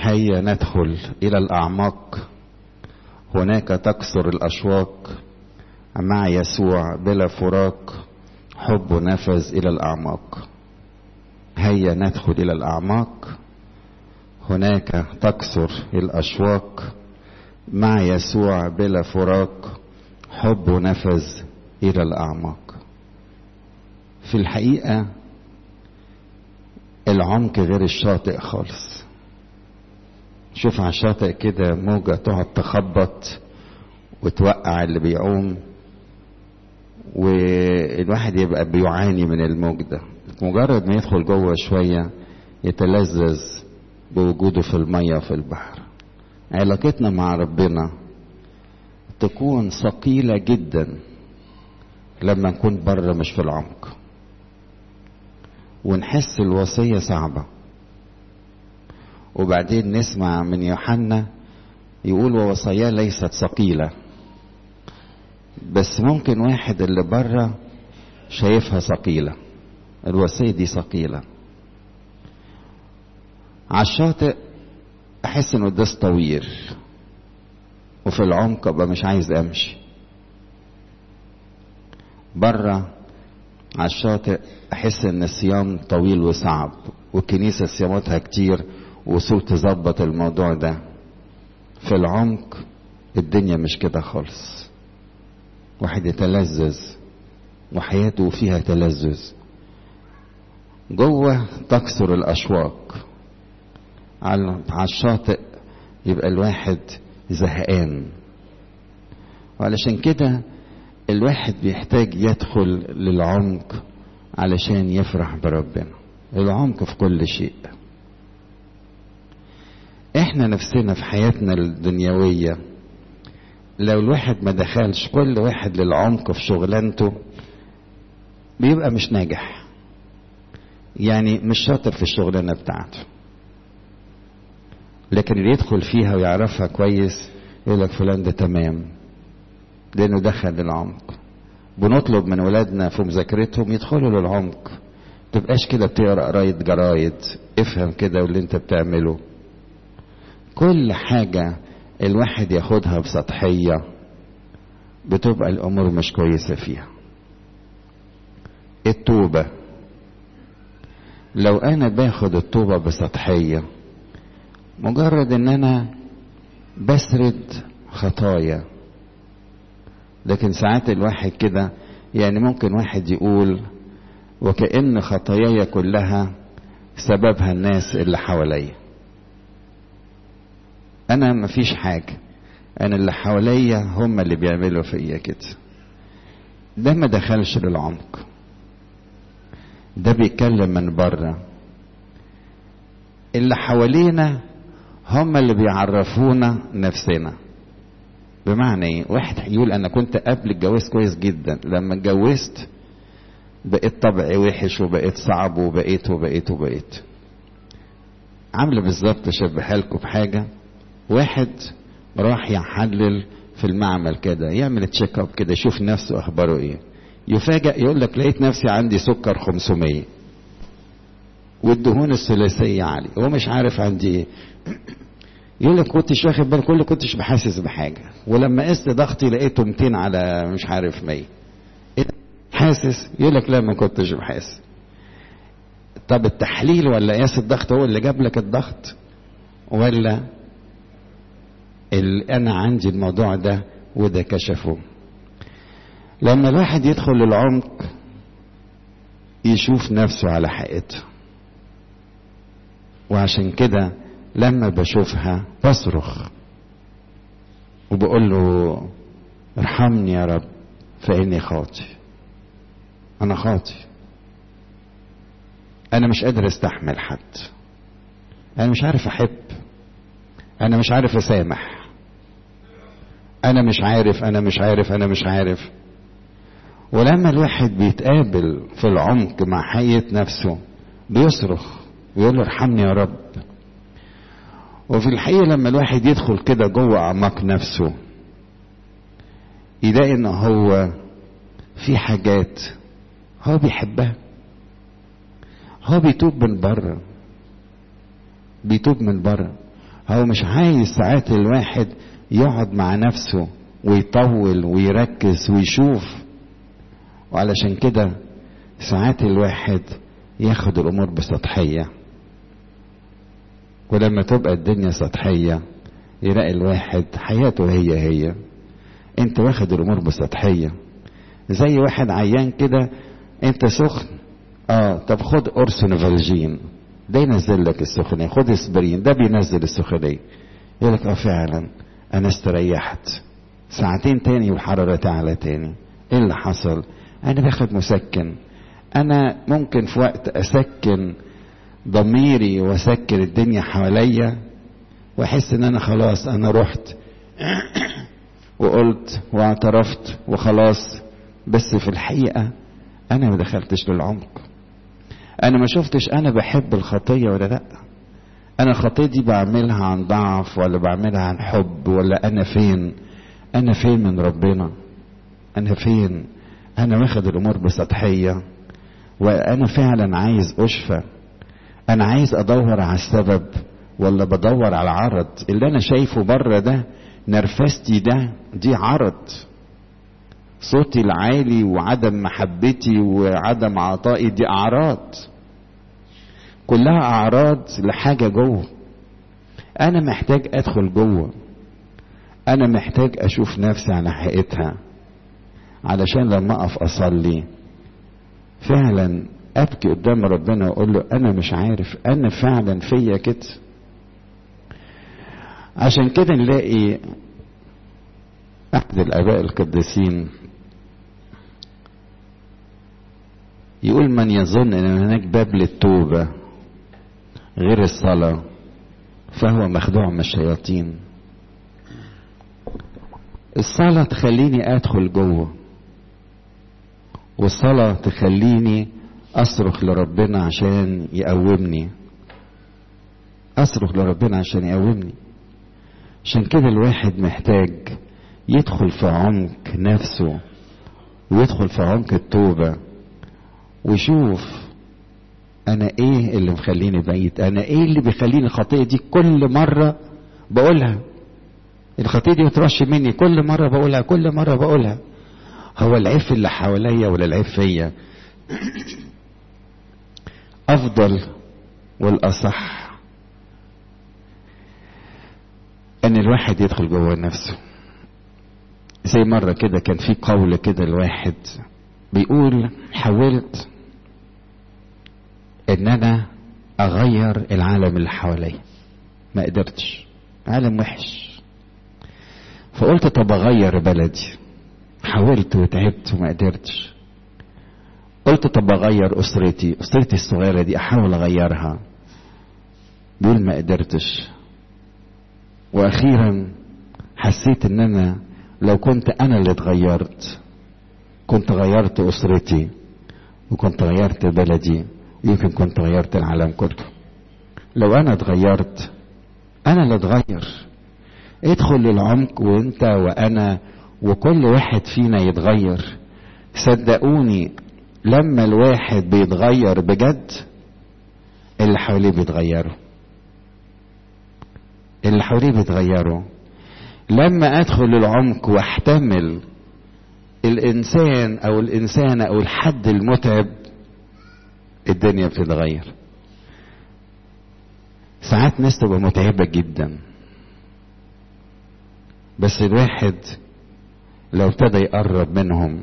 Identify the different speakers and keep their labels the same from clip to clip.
Speaker 1: هيا ندخل إلى الأعماق هناك تكسر الأشواق مع يسوع بلا فراق حب نفذ إلى الأعماق هيا ندخل إلى الأعماق هناك تكسر الأشواق مع يسوع بلا فراق حب نفذ إلى الأعماق في الحقيقة العمق غير الشاطئ خالص شوف على الشاطئ كده موجة تقعد تخبط وتوقع اللي بيعوم والواحد يبقى بيعاني من الموج ده مجرد ما يدخل جوه شوية يتلذذ بوجوده في المية في البحر علاقتنا مع ربنا تكون ثقيلة جدا لما نكون بره مش في العمق ونحس الوصية صعبة وبعدين نسمع من يوحنا يقول ووصاياه ليست ثقيلة بس ممكن واحد اللي بره شايفها ثقيلة الوصية دي ثقيلة على الشاطئ احس انه الدس طويل وفي العمق ابقى مش عايز امشي بره على الشاطئ احس ان الصيام طويل وصعب والكنيسة صياماتها كتير وصول تظبط الموضوع ده في العمق الدنيا مش كده خالص واحد يتلذذ وحياته فيها تلذذ جوه تكسر الاشواق على الشاطئ يبقى الواحد زهقان وعلشان كده الواحد بيحتاج يدخل للعمق علشان يفرح بربنا العمق في كل شيء احنا نفسنا في حياتنا الدنيوية لو الواحد ما دخلش كل واحد للعمق في شغلانته بيبقى مش ناجح يعني مش شاطر في الشغلانة بتاعته لكن اللي يدخل فيها ويعرفها كويس يقول لك فلان ده تمام لانه دخل للعمق بنطلب من ولادنا في مذاكرتهم يدخلوا للعمق تبقاش كده بتقرا قرايه جرايد افهم كده واللي انت بتعمله كل حاجه الواحد ياخدها بسطحيه بتبقى الامور مش كويسه فيها التوبه لو انا باخد التوبه بسطحيه مجرد ان انا بسرد خطايا لكن ساعات الواحد كده يعني ممكن واحد يقول وكأن خطاياي كلها سببها الناس اللي حواليا انا مفيش حاجة انا اللي حواليا هم اللي بيعملوا فيا كده ده ما دخلش للعمق ده بيتكلم من بره اللي حوالينا هم اللي بيعرفونا نفسنا بمعنى ايه واحد يقول انا كنت قبل الجواز كويس جدا لما اتجوزت بقيت طبعي وحش وبقيت صعب وبقيت وبقيت وبقيت عامله بالظبط اشبهها لكم بحاجه واحد راح يحلل في المعمل كده يعمل تشيك اب كده يشوف نفسه اخباره ايه يفاجئ يقول لك لقيت نفسي عندي سكر 500 والدهون الثلاثيه عاليه هو مش عارف عندي ايه يقول لك كنتش واخد بالك كل كنتش بحاسس بحاجه ولما قست ضغطي لقيته 200 على مش عارف 100 إيه حاسس يقول لك لا ما كنتش بحاسس طب التحليل ولا قياس الضغط هو اللي جاب لك الضغط ولا اللي انا عندي الموضوع ده وده كشفه لما الواحد يدخل للعمق يشوف نفسه على حقيقته وعشان كده لما بشوفها بصرخ وبقول له ارحمني يا رب فاني خاطي انا خاطي انا مش قادر استحمل حد انا مش عارف احب انا مش عارف اسامح انا مش عارف انا مش عارف انا مش عارف ولما الواحد بيتقابل في العمق مع حقيقة نفسه بيصرخ ويقول له ارحمني يا رب وفي الحقيقة لما الواحد يدخل كده جوه أعماق نفسه يلاقي إن هو في حاجات هو بيحبها هو بيتوب من بره بيتوب من بره هو مش عايز ساعات الواحد يقعد مع نفسه ويطول ويركز ويشوف وعلشان كده ساعات الواحد ياخد الامور بسطحيه ولما تبقى الدنيا سطحيه يلاقي الواحد حياته هي هي انت واخد الامور بسطحيه زي واحد عيان كده انت سخن اه طب خد قرص نوفالجين ده ينزل لك السخونيه خد اسبرين ده بينزل السخونيه يقول لك اه فعلا انا استريحت ساعتين تاني والحراره تعلى تاني ايه اللي حصل انا باخد مسكن انا ممكن في وقت اسكن ضميري واسكن الدنيا حواليا واحس ان انا خلاص انا رحت وقلت واعترفت وخلاص بس في الحقيقه انا ما دخلتش للعمق انا ما شفتش انا بحب الخطيه ولا لا انا الخطيه دي بعملها عن ضعف ولا بعملها عن حب ولا انا فين انا فين من ربنا انا فين انا واخد الامور بسطحيه وانا فعلا عايز اشفى انا عايز ادور على السبب ولا بدور على عرض اللي انا شايفه بره ده نرفستي ده دي عرض صوتي العالي وعدم محبتي وعدم عطائي دي اعراض كلها اعراض لحاجه جوه انا محتاج ادخل جوه انا محتاج اشوف نفسي على حقيقتها علشان لما اقف اصلي فعلا ابكي قدام ربنا واقول له انا مش عارف انا فعلا فيا كده عشان كده نلاقي احد الاباء القديسين يقول من يظن ان هناك باب للتوبه غير الصلاه فهو مخدوع من الشياطين الصلاه تخليني ادخل جوه والصلاه تخليني اصرخ لربنا عشان يقومني اصرخ لربنا عشان يقومني عشان كده الواحد محتاج يدخل في عمق نفسه ويدخل في عمق التوبة ويشوف أنا إيه اللي مخليني بعيد أنا إيه اللي بيخليني الخطية دي كل مرة بقولها الخطية دي بترش مني كل مرة بقولها كل مرة بقولها هو العيب في اللي حواليا ولا العيب فيا أفضل والأصح ان الواحد يدخل جوه نفسه زي مرة كده كان في قول كده الواحد بيقول حاولت ان انا اغير العالم اللي حواليا ما قدرتش عالم وحش فقلت طب اغير بلدي حاولت وتعبت وما قدرتش قلت طب اغير اسرتي اسرتي الصغيره دي احاول اغيرها بيقول ما قدرتش واخيرا حسيت ان انا لو كنت انا اللي اتغيرت كنت غيرت اسرتي وكنت غيرت بلدي يمكن كنت غيرت العالم كله لو انا اتغيرت انا اللي اتغير ادخل للعمق وانت وانا وكل واحد فينا يتغير صدقوني لما الواحد بيتغير بجد اللي حواليه بيتغيروا اللي حواليه بيتغيروا لما ادخل للعمق واحتمل الانسان او الانسانه او الحد المتعب الدنيا بتتغير ساعات ناس تبقى متعبه جدا بس الواحد لو ابتدى يقرب منهم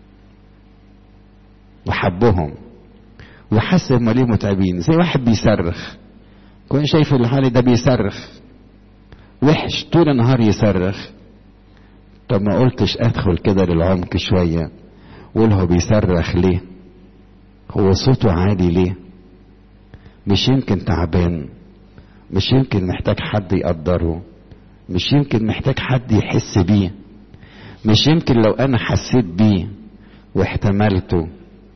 Speaker 1: وحبهم وحس هم ليه متعبين زي واحد بيصرخ كون شايف اللي حوالي ده بيصرخ وحش طول النهار يصرخ طب ما قلتش ادخل كده للعمق شوية وقول هو بيصرخ ليه هو صوته عالي ليه مش يمكن تعبان مش يمكن محتاج حد يقدره مش يمكن محتاج حد يحس بيه مش يمكن لو انا حسيت بيه واحتملته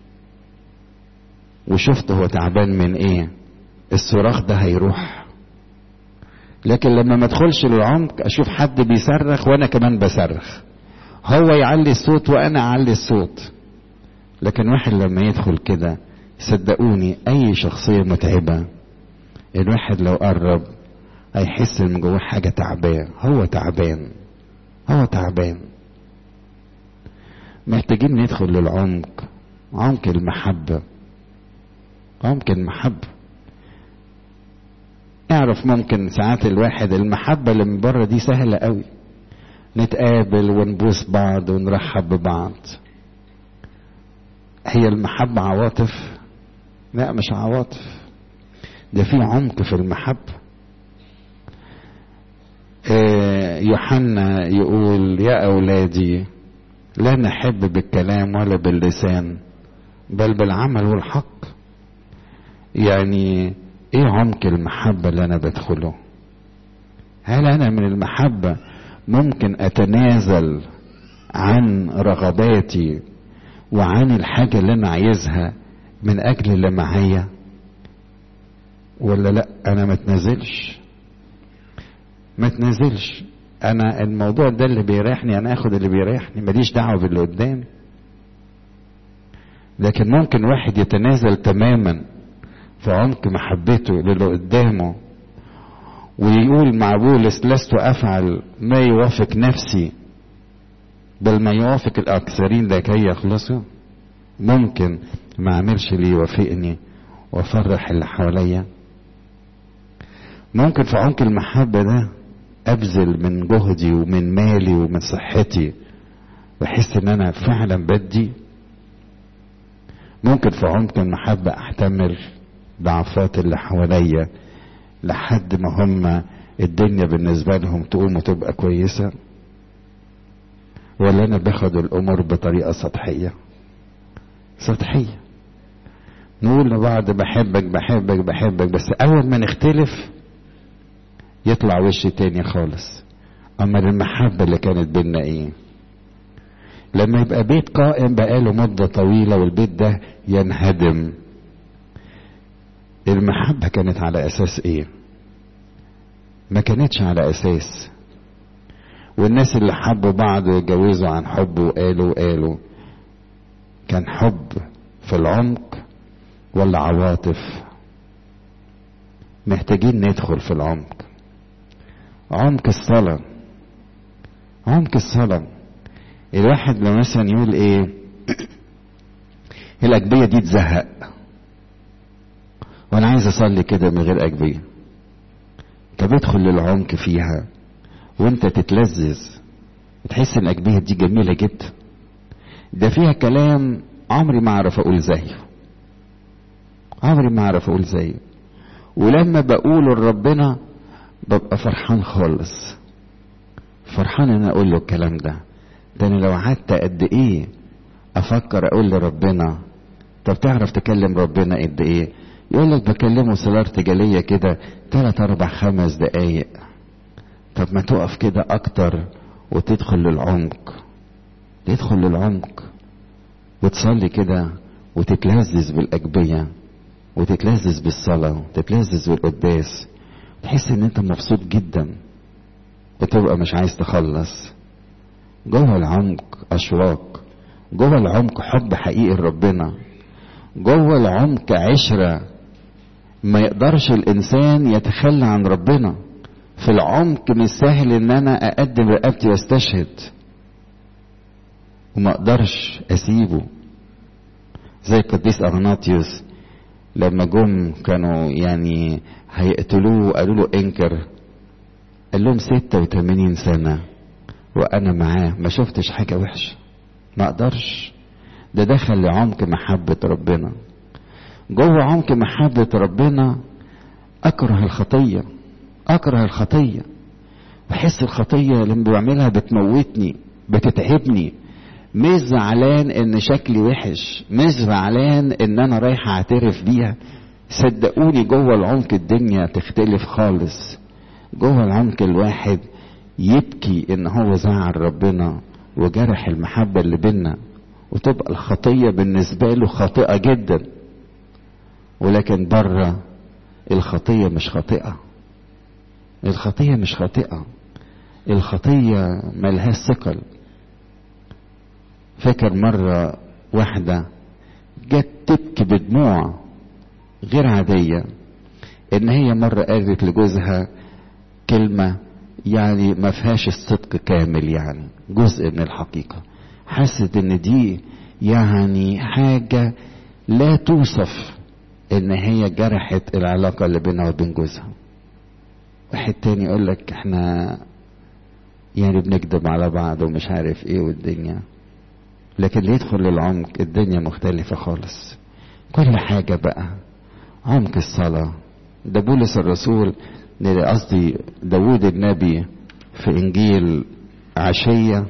Speaker 1: وشفت هو تعبان من ايه الصراخ ده هيروح لكن لما ما ادخلش للعمق اشوف حد بيصرخ وانا كمان بصرخ هو يعلي الصوت وانا اعلي الصوت لكن واحد لما يدخل كده صدقوني اي شخصية متعبة الواحد لو قرب هيحس ان جواه حاجة تعبان هو تعبان هو تعبان محتاجين ندخل للعمق عمق المحبة عمق المحبة اعرف ممكن ساعات الواحد المحبة اللي من بره دي سهلة قوي نتقابل ونبوس بعض ونرحب ببعض هي المحبة عواطف لا مش عواطف ده في عمق في المحبة يوحنا يقول يا أولادي لا نحب بالكلام ولا باللسان بل بالعمل والحق يعني ايه عمق المحبة اللي انا بدخله هل انا من المحبة ممكن اتنازل عن رغباتي وعن الحاجة اللي انا عايزها من اجل اللي معايا ولا لا انا ما اتنازلش ما اتنازلش انا الموضوع ده اللي بيريحني انا اخد اللي بيريحني ماليش دعوه باللي قدامي لكن ممكن واحد يتنازل تماما في عمق محبته للي قدامه ويقول مع بولس لست افعل ما يوافق نفسي بل ما يوافق الاكثرين لكي يخلصوا ممكن ما اعملش اللي يوافقني وافرح اللي حواليا ممكن في عمق المحبه ده ابذل من جهدي ومن مالي ومن صحتي واحس ان انا فعلا بدي ممكن في عمق المحبة احتمل ضعفات اللي حواليا لحد ما هم الدنيا بالنسبة لهم تقوم وتبقى كويسة ولا انا باخد الامور بطريقة سطحية سطحية نقول لبعض بحبك بحبك بحبك بس اول ما نختلف يطلع وش تاني خالص اما المحبة اللي كانت بينا ايه لما يبقى بيت قائم بقاله مدة طويلة والبيت ده ينهدم المحبة كانت على اساس ايه ما كانتش على اساس والناس اللي حبوا بعض واتجوزوا عن حب وقالوا وقالوا كان حب في العمق ولا عواطف محتاجين ندخل في العمق عمق الصلاة عمق الصلاة الواحد لو مثلا يقول ايه الأجبية دي تزهق وانا عايز اصلي كده من غير أجبية طب ادخل للعمق فيها وانت تتلذذ تحس ان الأجبية دي جميلة جدا ده فيها كلام عمري ما اعرف اقول زيه عمري ما اعرف اقول زيه ولما بقوله لربنا ببقى فرحان خالص فرحان ان اقول له الكلام ده ده انا لو قعدت قد ايه افكر اقول لربنا طب تعرف تكلم ربنا قد ايه يقول لك بكلمه صلاة ارتجالية كده تلات اربع خمس دقايق طب ما تقف كده اكتر وتدخل للعمق تدخل للعمق وتصلي كده وتتلذذ بالاجبيه وتتلذذ بالصلاه وتتلذذ بالقداس تحس ان انت مبسوط جدا وتبقى مش عايز تخلص جوه العمق اشواق جوه العمق حب حقيقي لربنا جوه العمق عشره ما يقدرش الانسان يتخلى عن ربنا في العمق مش سهل ان انا اقدم رقبتي واستشهد وما اقدرش اسيبه زي القديس اغناطيوس لما جم كانوا يعني هيقتلوه قالوا له انكر قال لهم 86 سنة وانا معاه ما شفتش حاجة وحشة ما اقدرش ده دخل لعمق محبة ربنا جوه عمق محبة ربنا اكره الخطية اكره الخطية بحس الخطية لما بعملها بتموتني بتتعبني مش زعلان ان شكلي وحش مش زعلان ان انا رايح اعترف بيها صدقوني جوه العمق الدنيا تختلف خالص جوه العمق الواحد يبكي ان هو زعل ربنا وجرح المحبة اللي بينا وتبقى الخطية بالنسبة له خاطئة جدا ولكن بره الخطية مش خاطئة الخطية مش خاطئة الخطية ملهاش ثقل فاكر مرة واحدة جت تبكي بدموع غير عادية ان هي مرة قالت لجوزها كلمة يعني ما فيهاش الصدق كامل يعني جزء من الحقيقة حست ان دي يعني حاجة لا توصف ان هي جرحت العلاقة اللي بينها وبين جوزها واحد تاني يقول لك احنا يعني بنكذب على بعض ومش عارف ايه والدنيا لكن اللي يدخل للعمق الدنيا مختلفة خالص كل حاجة بقى عمق الصلاة ده بولس الرسول قصدي داوود النبي في انجيل عشية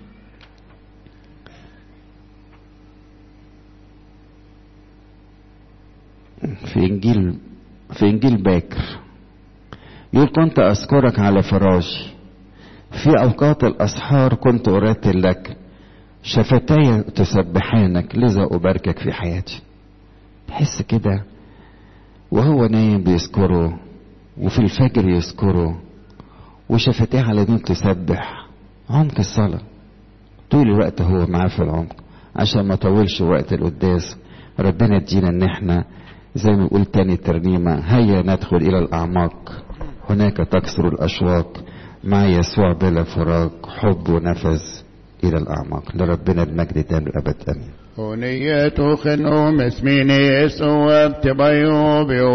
Speaker 1: في انجيل في انجيل باكر يقول كنت اذكرك على فراشي في اوقات الاسحار كنت اراتل لك شفتاي تسبحانك لذا اباركك في حياتي تحس كده وهو نايم بيذكره وفي الفجر يذكره وشفتيه على دون تسبح عمق الصلاة طول الوقت هو معاه في العمق عشان ما طولش وقت القداس ربنا يدينا ان احنا زي ما يقول تاني ترنيمة هيا ندخل الى الاعماق هناك تكسر الاشواق مع يسوع بلا فراق حب ونفذ الى الاعماق لربنا المجد دائم الابد امين
Speaker 2: هنية خنوم اسمين يسوع بتبيو